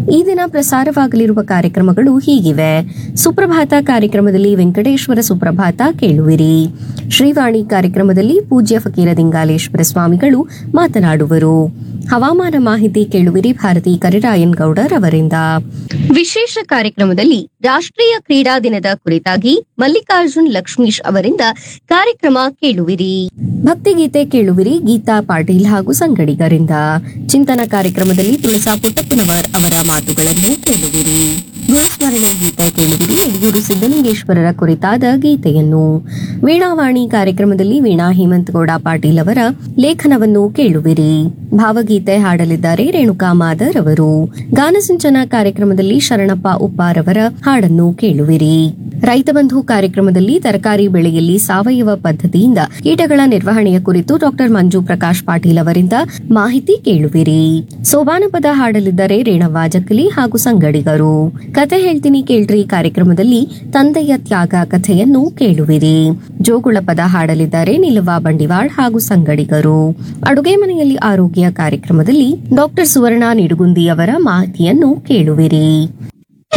ಈ ದಿನ ಪ್ರಸಾರವಾಗಲಿರುವ ಕಾರ್ಯಕ್ರಮಗಳು ಹೀಗಿವೆ ಸುಪ್ರಭಾತ ಕಾರ್ಯಕ್ರಮದಲ್ಲಿ ವೆಂಕಟೇಶ್ವರ ಸುಪ್ರಭಾತ ಕೇಳುವಿರಿ ಶ್ರೀವಾಣಿ ಕಾರ್ಯಕ್ರಮದಲ್ಲಿ ಪೂಜ್ಯ ಫಕೀರ ದಿಂಗಾಲೇಶ್ವರ ಸ್ವಾಮಿಗಳು ಮಾತನಾಡುವರು ಹವಾಮಾನ ಮಾಹಿತಿ ಕೇಳುವಿರಿ ಭಾರತಿ ಕರಿರಾಯನ್ ಗೌಡರ್ ಅವರಿಂದ ವಿಶೇಷ ಕಾರ್ಯಕ್ರಮದಲ್ಲಿ ರಾಷ್ಟ್ರೀಯ ಕ್ರೀಡಾ ದಿನದ ಕುರಿತಾಗಿ ಮಲ್ಲಿಕಾರ್ಜುನ್ ಲಕ್ಷ್ಮೀಶ್ ಅವರಿಂದ ಕಾರ್ಯಕ್ರಮ ಕೇಳುವಿರಿ ಭಕ್ತಿಗೀತೆ ಕೇಳುವಿರಿ ಗೀತಾ ಪಾಟೀಲ್ ಹಾಗೂ ಸಂಗಡಿಗರಿಂದ ಚಿಂತನ ಕಾರ್ಯಕ್ರಮದಲ್ಲಿ ತುಳಸಾ ಪುಟ್ಟಪ್ಪನವರ್ ಅವರ ಮಾತುಗಳನ್ನು ಕೇಳುವಿರಿ ಗುರುಸ್ಮರಣೆ ಗೀತೆ ಕೇಳುವಿರಿ ಯಡಿಯೂರು ಸಿದ್ದಲಿಂಗೇಶ್ವರರ ಕುರಿತಾದ ಗೀತೆಯನ್ನು ವೀಣಾವಾಣಿ ಕಾರ್ಯಕ್ರಮದಲ್ಲಿ ವೀಣಾ ಹೇಮಂತಗೌಡ ಪಾಟೀಲ್ ಅವರ ಲೇಖನವನ್ನು ಕೇಳುವಿರಿ ಭಾವಗೀತೆ ಹಾಡಲಿದ್ದಾರೆ ರೇಣುಕಾ ಮಾದರ್ ಅವರು ಗಾನಸಿಂಚನ ಕಾರ್ಯಕ್ರಮದಲ್ಲಿ ಶರಣಪ್ಪ ಉಪ್ಪಾರ್ ಅವರ ಹಾಡನ್ನು ಕೇಳುವಿರಿ ರೈತ ಬಂಧು ಕಾರ್ಯಕ್ರಮದಲ್ಲಿ ತರಕಾರಿ ಬೆಳೆಯಲ್ಲಿ ಸಾವಯವ ಪದ್ಧತಿಯಿಂದ ಕೀಟಗಳ ನಿರ್ವಹಣೆಯ ಕುರಿತು ಡಾಕ್ಟರ್ ಮಂಜು ಪ್ರಕಾಶ್ ಪಾಟೀಲ್ ಅವರಿಂದ ಮಾಹಿತಿ ಕೇಳುವಿರಿ ಸೋಬಾನ ಪದ ಹಾಡಲಿದ್ದಾರೆ ರೇಣವ್ವ ಜಕ್ಕಲಿ ಹಾಗೂ ಸಂಗಡಿಗರು ಕತೆ ಹೇಳ್ತೀನಿ ಕೇಳ್ರಿ ಕಾರ್ಯಕ್ರಮದಲ್ಲಿ ತಂದೆಯ ತ್ಯಾಗ ಕಥೆಯನ್ನು ಕೇಳುವಿರಿ ಜೋಗುಳ ಪದ ಹಾಡಲಿದ್ದಾರೆ ನಿಲುವ ಬಂಡಿವಾಳ್ ಹಾಗೂ ಸಂಗಡಿಗರು ಅಡುಗೆ ಮನೆಯಲ್ಲಿ ಆರೋಗ್ಯ ಕಾರ್ಯಕ್ರಮದಲ್ಲಿ ಡಾಕ್ಟರ್ ಸುವರ್ಣ ನಿಡುಗುಂದಿ ಅವರ ಮಾಹಿತಿಯನ್ನು ಕೇಳುವಿರಿ